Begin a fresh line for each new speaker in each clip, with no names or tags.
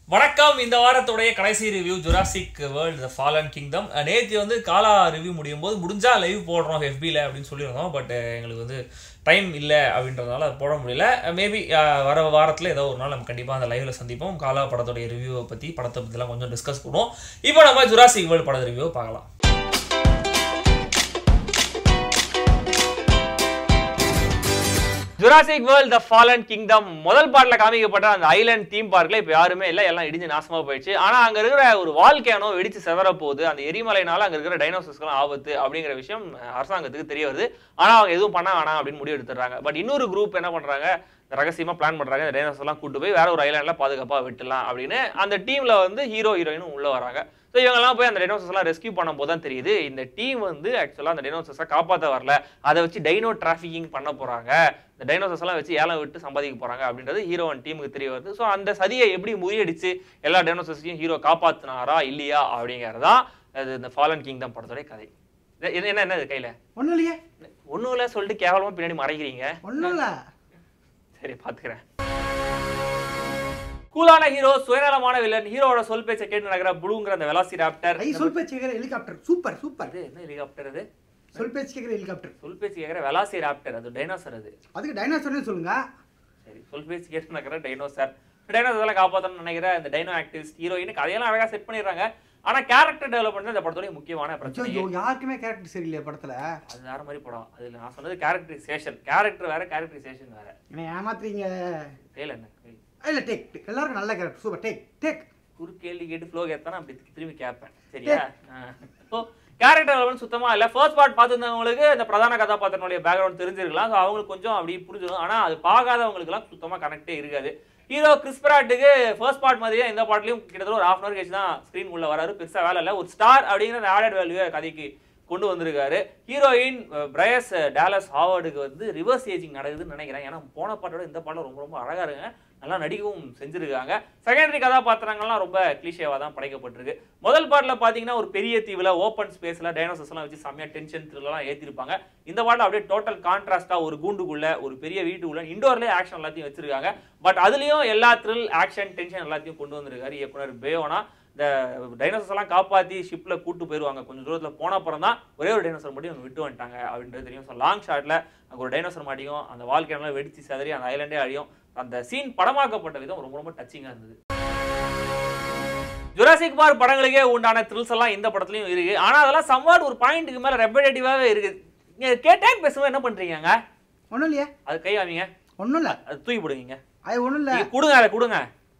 வணக்கம் இந்த வாரத்துடைய கடைசி review Jurassic World the Fallen Kingdom நேற்று வந்து காலா ரிவ்யூ முடியும் போது முடிஞ்சா லைவ் போடுறோம் FB ல அப்படின்னு சொல்லியிருந்தோம் பட் எங்களுக்கு வந்து டைம் இல்லை அப்படின்றதுனால அது போட முடியல மேபி வர வாரத்தில் ஏதோ ஒரு நாள் நம்ம கண்டிப்பாக அந்த லைவ்ல சந்திப்போம் காலா படத்துடைய ரிவ்யூவை பற்றி படத்தை பற்றிலாம் கொஞ்சம் டிஸ்கஸ் பண்ணுவோம் இப்போ நம்ம ஜுராசிக் வேர்ல்ட் படத்து ரிவ்யூ பார்க்கலாம் Jurassic World the Fallen Kingdom முதல் பாட்டில் காமிக்கப்பட்ட அந்த ஐலாண்ட் தீம் பார்க்ல இப்போ யாருமே இல்லை எல்லாம் இடிஞ்சு நாசமா போயிடுச்சு ஆனா அங்க இருக்கிற ஒரு வால்கேனோ வெடிச்சு செதற போகுது அந்த எரிமலைனால அங்க இருக்கிற டைனோசர்ஸ்க்கெல்லாம் ஆபத்து அப்படிங்கிற விஷயம் அரசாங்கத்துக்கு தெரிய வருது ஆனா அவங்க எதுவும் பண்ண வேணாம் அப்படின்னு முடிவு எடுத்துறாங்க பட் இன்னொரு குரூப் என்ன பண்றாங்க ரகசியமா பிளான் பண்றாங்க இந்த டைனோசர் எல்லாம் கூட்டு போய் வேற ஒரு ஐலாண்ட்ல பாதுகாப்பா விட்டுலாம் அப்படின்னு அந்த டீம்ல வந்து ஹீரோ ஹீரோயினும் உள்ள வராங்க ஸோ இவங்கெல்லாம் போய் அந்த டைனோசர்ஸ் எல்லாம் ரெஸ்கியூ பண்ணும் போது தான் தெரியுது இந்த டீம் வந்து ஆக்சுவலாக அந்த டைனோசர்ஸை காப்பாற்ற வரல அதை வச்சு டைனோ டிராஃபிக்கிங் பண்ண போறாங்க இந்த டைனோசர்ஸ் எல்லாம் வச்சு ஏலம் விட்டு சம்பாதிக்க போறாங்க அப்படின்றது ஹீரோ அண்ட் டீமுக்கு தெரிய வருது ஸோ அந்த சதியை எப்படி முறியடிச்சு எல்லா டைனோசர்ஸையும் ஹீரோ காப்பாத்தினாரா இல்லையா அப்படிங்கிறதான் அது இந்த ஃபாலன் கிங்டம் படத்தோடைய கதை இது- இது என்ன என்ன இது கையில
ஒன்றும் இல்லையே
ஒன்றும் இல்லை சொல்லிட்டு கேவலமா பின்னாடி மறைக்கிறீங்க
ஒன்றும் இல்லை
சரி பாத்துக்கிறேன் கூலான ஹீரோ சுயநலமான வில்லன் ஹீரோவோட சொல் பேச்சை கேட்டு நடக்கிற புளுங்கிற அந்த வெலாசி ராப்டர்
ஐ சொல் பேச்சு கேட்குற ஹெலிகாப்டர் சூப்பர் சூப்பர்
அது என்ன ஹெலிகாப்டர் அது
சொல் பேச்சு கேட்குற ஹெலிகாப்டர்
சொல் பேச்சு கேட்குற வெலாசி ராப்டர் அது டைனோசர் அது
அதுக்கு டைனோசர்னு சொல்லுங்க
சரி சொல் பேச்சு கேட்டு நடக்கிற டைனோசர் டைனோசர் எல்லாம் காப்பாற்றணும்னு நினைக்கிற இந்த டைனோ ஆக்டிவிஸ்ட் ஹீரோயின் கதையெல்லாம் அழகா செட் பண்ணிடுறாங்க ஆனா கேரக்டர் டெவலப்மெண்ட் இந்த படத்தோட முக்கியமான பிரச்சனை
ஐயோ யாருக்குமே கேரக்டர் சரியில்லை படத்துல
அது வேற மாதிரி படம் அதுல நான் சொன்னது கேரக்டரைசேஷன் கேரக்டர் வேற கேரக்டரைசேஷன் வேற
என்ன ஏமாத்துறீங்க
கையில் என்ன கை.
இல்ல டேக் டேக் எல்லாருக்கும் நல்ல கேரக்டர் சூப்பர் டேக் டேக்
குறு கேள்வி கேட்டு ஃப்ளோ கேட்டானா அப்படி திரும்பி கேட்பேன் சரியா ஸோ கேரக்டர் டெவலப்மெண்ட் சுத்தமா இல்ல ஃபர்ஸ்ட் பார்ட் பார்த்துருந்தவங்களுக்கு இந்த பிரதான கதாபாத்திரனுடைய பேக்ரவுண்ட் தெரிஞ்சிருக்கலாம் ஸோ அவங்களுக்கு கொஞ்சம் அப்படி புரிஞ்சிடும் ஆனா அது பார்க்காதவங்களுக்குலாம் சுத்தமா கனெக்டே இருக்காது ஹீரோ கிறிஸ்பராட்டுக்கு ஃபர்ஸ்ட் பார்ட் மாதிரியே இந்த பாட்லயும் கிட்டத்தட்ட ஒரு ஹாஃப் அன் அவர் கழிச்சு தான் ஸ்க்ரீன் உள்ள வராரு பெருசா வேலை இல்லை ஒரு ஸ்டார் அப்படிங்கிற அந்த ஆடட் வேல்யூ கதைக்கு கொண்டு வந்திருக்காரு ஹீரோயின் பிரயஸ் டேலஸ் ஹாவர்டுக்கு வந்து ரிவர்ஸ் ஏஜிங் நடக்குதுன்னு நினைக்கிறேன் ஏன்னா போன பாட்டோட இந்த பாட்டில் ரொம்ப ரொம்ப அழகா இருக்குங்க நல்லா நடிக்கவும் செஞ்சிருக்காங்க செகண்டரி கதாபாத்திரங்கள்லாம் ரொம்ப கிளிஷேவாக தான் படைக்கப்பட்டிருக்கு முதல் பாட்டில் பார்த்தீங்கன்னா ஒரு பெரிய தீவில் ஓப்பன் ஸ்பேஸில் டைனோசர்ஸ் எல்லாம் வச்சு செம்மையா டென்ஷன் த்ரில்லாம் ஏற்றிருப்பாங்க இந்த பாட்டில் அப்படியே டோட்டல் கான்ட்ராஸ்டாக ஒரு கூண்டுக்குள்ள ஒரு பெரிய வீட்டுக்குள்ள இண்டோர்லேயே ஆக்ஷன் எல்லாத்தையும் வச்சிருக்காங்க பட் அதுலேயும் எல்லா த்ரில் ஆக்ஷன் டென்ஷன் எல்லாத்தையும் கொண்டு வந்திருக்காரு இயக்குனர் பேயோனா இந்த டைனோசர்ஸ் எல்லாம் காப்பாத்தி ஷிப்ல கூட்டு போயிருவாங்க கொஞ்சம் தூரத்துல போன அப்புறம் தான் ஒரே ஒரு டைனோசர் மட்டும் இவங்க விட்டு வந்துட்டாங்க அப்படின்றது தெரியும் ஸோ லாங் ஷாட்ல அங்க ஒரு டைனோசர் மாட்டியும் அந்த வாழ்க்கையெல்லாம் வெடிச்சு சதறி அந்த ஐலண்டே அழியும் அந்த சீன் படமாக்கப்பட்ட விதம் ரொம்ப ரொம்ப டச்சிங்கா இருந்தது ஜுராசிக் பார்க் படங்களுக்கே உண்டான த்ரில்ஸ் எல்லாம் இந்த படத்துலயும் இருக்கு ஆனா அதெல்லாம் சம்வாட் ஒரு பாயிண்ட்டுக்கு மேல ரெப்படேட்டிவாவே இருக்கு நீங்க கேட்டாக் பேசும்போது என்ன பண்றீங்க
ஒன்றும் இல்லையே
அது கை வாமிங்க
ஒன்றும் இல்லை
அது தூக்கி போடுவீங்க
அது ஒன்றும் இல்லை
நீங்க கொடுங்க அதை கொடுங்க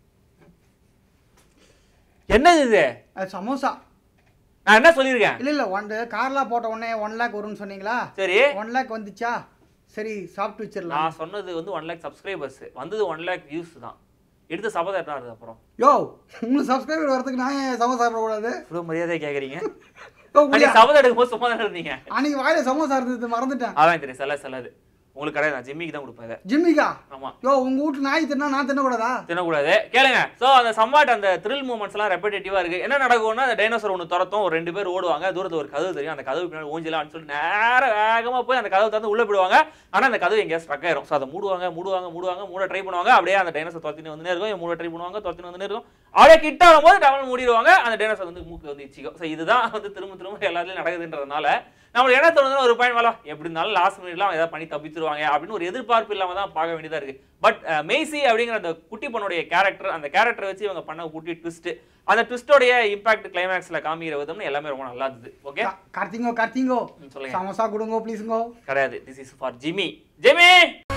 என்னது இது
அது சமோசா
நான் என்ன சொல்லியிருக்கேன்
இல்லை இல்லை ஒன் கார்லாம் போட்ட உடனே ஒன் லேக் வரும்னு சொன்னீங்களா
சரி
ஒன் லேக் வந்துச்சா சரி சாப்பிட்டு வச்சிடலாம்
நான் சொன்னது வந்து ஒன் லேக் சப்ஸ்கிரைபர்ஸ் வந்தது ஒன் லேக் வியூஸ் தான் எடுத்த சபதம் என்ன ஆகுது அப்புறம்
யோ உங்களுக்கு சப்ஸ்கிரைபர் வரதுக்கு நான் ஏன் சமோசா சாப்பிடக்கூடாது
இவ்வளவு மரியாதை கேக்குறீங்க
யோ,
அன்னைக்கு
முடியா-
சபதம் எடுக்கும்போது சும்மா தானே இருந்தீங்க
அன்னைக்கு வாயில சமோசா இருந்தது மறந்துட்டேன்
அதான் தெரியும் செல்ல செல்லாது உங்களுக்கு கிடையாது நான் ஜிம்மிக்கு தான் கொடுப்பேன் இதை
ஜிம்மிக்கா
ஆமா
யோ உங்க வீட்டு நாய் தின்னா நான் தின்னக்கூடாதா
தின்னக்கூடாது கேளுங்க சோ அந்த சம்வாட் அந்த த்ரில் மூமெண்ட்ஸ் எல்லாம் ரெப்படேட்டிவா இருக்கு என்ன நடக்கும்னா அந்த டைனோசர் ஒன்று துரத்தும் ஒரு ரெண்டு பேர் ஓடுவாங்க தூரத்துல ஒரு கதவு தெரியும் அந்த கதவு பின்னாடி ஊஞ்சலான்னு சொல்லி நேர வேகமா போய் அந்த கதவு திறந்து உள்ள போயிடுவாங்க ஆனா அந்த கதவு எங்கேயா ஸ்ட்ரக் ஆயிரும் ஸோ அதை மூடுவாங்க மூடுவாங்க மூடுவாங்க மூட ட்ரை பண்ணுவாங்க அப்படியே அந்த டைனோசர் துரத்தினு வந்துனே இருக்கும் இவங்க மூட ட்ரை பண்ணுவாங்க துரத்தினு வந்துனே இருக்கும் அப்படியே கிட்ட வரும்போது டவல் மூடிடுவாங்க அந்த டைனோசர் வந்து மூக்கு வந்து இச்சிக்கும் ஸோ இதுதான் வந்து திரும்ப திரும்ப எல்லாத்துலயும் நடக்குதுன்றதுனால நம்மளுக்கு என்ன தோணுதுன்னா ஒரு பாயிண்ட் வரலாம் எப்படி இருந்தாலும் லாஸ்ட் மினிட்லாம் ஏதாவது பண்ணி தப்பிச்சிருவாங்க அப்படின்னு ஒரு எதிர்பார்ப்பு இல்லாம தான் பார்க்க வேண்டியதா இருக்கு பட் மெய்சி அப்படிங்கிற அந்த குட்டி பொண்ணுடைய கேரக்டர் அந்த கேரக்டரை வச்சு இவங்க பண்ண குட்டி ட்விஸ்ட் அந்த ட்விஸ்டோடைய இம்பாக்ட் கிளைமேக்ஸ்ல காமிக்கிற விதம்னு எல்லாமே ரொம்ப நல்லா இருந்தது ஓகே
கா- கார்த்திங்கோ கார்த்திங்கோ
சொல்லுங்க
சமோசா கொடுங்கோ ப்ளீஸுங்கோ
கிடையாது this is for Jimmy Jimmy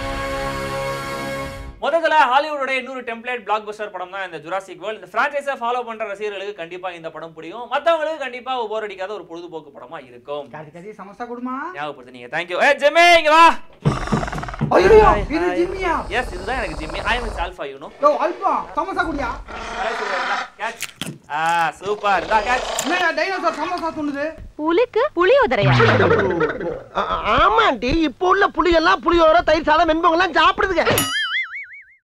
மொத்தத்துல ஹாலிவுடோட இன்னொரு டெம்ப்ளேட் பிளாக் பஸ்டர் படம் தான் இந்த ஜுராசிக் வேர்ல்ட் இந்த பிரான்ச்சைஸை ஃபாலோ பண்ற ரசிகர்களுக்கு கண்டிப்பா இந்த படம் பிடிக்கும் மத்தவங்களுக்கு கண்டிப்பா போர் அடிக்காத ஒரு பொழுதுபோக்கு படமா இருக்கும்
கார்த்தி கார்த்தி சமோசா கொடுமா
ஞாபகப்படுத்துனீங்க தேங்க்யூ ஏ ஜிமி இங்க வா
ஐயோ இது ஜிம்மியா
எஸ் இதுதான் எனக்கு Jimmy I am alpha you know
yo alpha samosa குடியா
கேட்ச் ஆ சூப்பர் இதா கேட்ச்
என்ன டைனோசர் சமோசா துண்ணுது
புலிக்கு புளியோதரையா
ஆமாண்டி இப்போ உள்ள புளியெல்லாம் புளியோர தயிர் சாதம் வெண்பொங்கெல்லாம் சாப்பிடுதுங்க